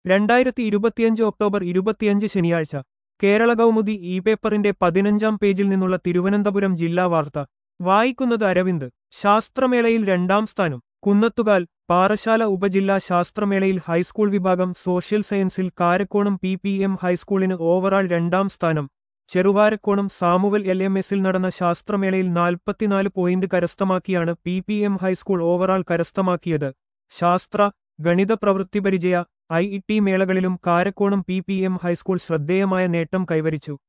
രണ്ടായിരത്തി ഇരുപത്തിയഞ്ച് ഒക്ടോബർ ഇരുപത്തിയഞ്ച് ശനിയാഴ്ച കേരള കൗമുദി ഇ പേപ്പറിന്റെ പതിനഞ്ചാം പേജിൽ നിന്നുള്ള തിരുവനന്തപുരം ജില്ലാ വാർത്ത വായിക്കുന്നത് അരവിന്ദ് ശാസ്ത്രമേളയിൽ രണ്ടാം സ്ഥാനം കുന്നത്തുകാൽ പാറശാല ഉപജില്ലാ ശാസ്ത്രമേളയിൽ ഹൈസ്കൂൾ വിഭാഗം സോഷ്യൽ സയൻസിൽ കാരക്കോണം പി പി എം ഹൈസ്കൂളിന് ഓവറാൾ രണ്ടാം സ്ഥാനം ചെറുവാരക്കോണം സാമുവൽ എൽ എം എസിൽ നടന്ന ശാസ്ത്രമേളയിൽ നാൽപ്പത്തിനാല് പോയിന്റ് കരസ്ഥമാക്കിയാണ് P P M high school overall കരസ്ഥമാക്കിയത് ശാസ്ത്ര ഗണിത പ്രവൃത്തി പരിചയ ഐ ഇ ടി മേളകളിലും Karakkonam P P M high school ശ്രദ്ധേയമായ നേട്ടം കൈവരിച്ചു